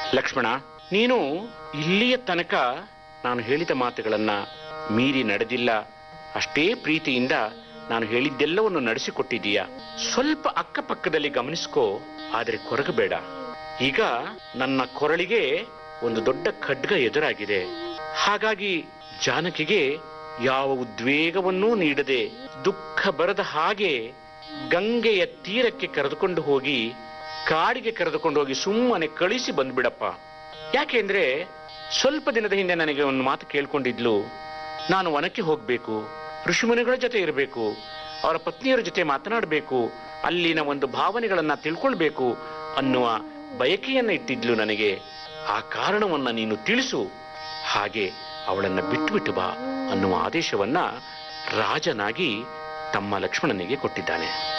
ಲಕ್ಷ್ಮಣ ನೀನು ಇಲ್ಲಿಯ ತನಕ ನಾನು ಹೇಳಿದ ಮಾತುಗಳನ್ನ ಮೀರಿ ನಡೆದಿಲ್ಲ ಅಷ್ಟೇ ಪ್ರೀತಿಯಿಂದ ನಾನು ಹೇಳಿದ್ದೆಲ್ಲವನ್ನು ನಡೆಸಿಕೊಟ್ಟಿದ್ದೀಯ ಸ್ವಲ್ಪ ಅಕ್ಕಪಕ್ಕದಲ್ಲಿ ಗಮನಿಸ್ಕೋ ಆದರೆ ಕೊರಗಬೇಡ ಈಗ ನನ್ನ ಕೊರಳಿಗೆ ಒಂದು ದೊಡ್ಡ ಖಡ್ಗ ಎದುರಾಗಿದೆ ಹಾಗಾಗಿ ಜಾನಕಿಗೆ ಯಾವ ಉದ್ವೇಗವನ್ನೂ ನೀಡದೆ ದುಃಖ ಬರದ ಹಾಗೆ ಗಂಗೆಯ ತೀರಕ್ಕೆ ಕರೆದುಕೊಂಡು ಹೋಗಿ ಕಾಡಿಗೆ ಕರೆದುಕೊಂಡು ಹೋಗಿ ಸುಮ್ಮನೆ ಕಳಿಸಿ ಬಂದ್ಬಿಡಪ್ಪ ಯಾಕೆಂದ್ರೆ ಸ್ವಲ್ಪ ದಿನದ ಹಿಂದೆ ನನಗೆ ಒಂದು ಮಾತು ಕೇಳ್ಕೊಂಡಿದ್ಲು ನಾನು ವನಕ್ಕೆ ಹೋಗ್ಬೇಕು ಋಷಿಮುನಿಗಳ ಜೊತೆ ಇರಬೇಕು ಅವರ ಪತ್ನಿಯರ ಜೊತೆ ಮಾತನಾಡಬೇಕು ಅಲ್ಲಿನ ಒಂದು ಭಾವನೆಗಳನ್ನ ತಿಳ್ಕೊಳ್ಬೇಕು ಅನ್ನುವ ಬಯಕೆಯನ್ನ ಇಟ್ಟಿದ್ಲು ನನಗೆ ಆ ಕಾರಣವನ್ನ ನೀನು ತಿಳಿಸು ಹಾಗೆ ಅವಳನ್ನ ಬಿಟ್ಟು ಬಿಟ್ಟು ಬಾ ಅನ್ನುವ ಆದೇಶವನ್ನ ರಾಜನಾಗಿ ತಮ್ಮ ಲಕ್ಷ್ಮಣನಿಗೆ ಕೊಟ್ಟಿದ್ದಾನೆ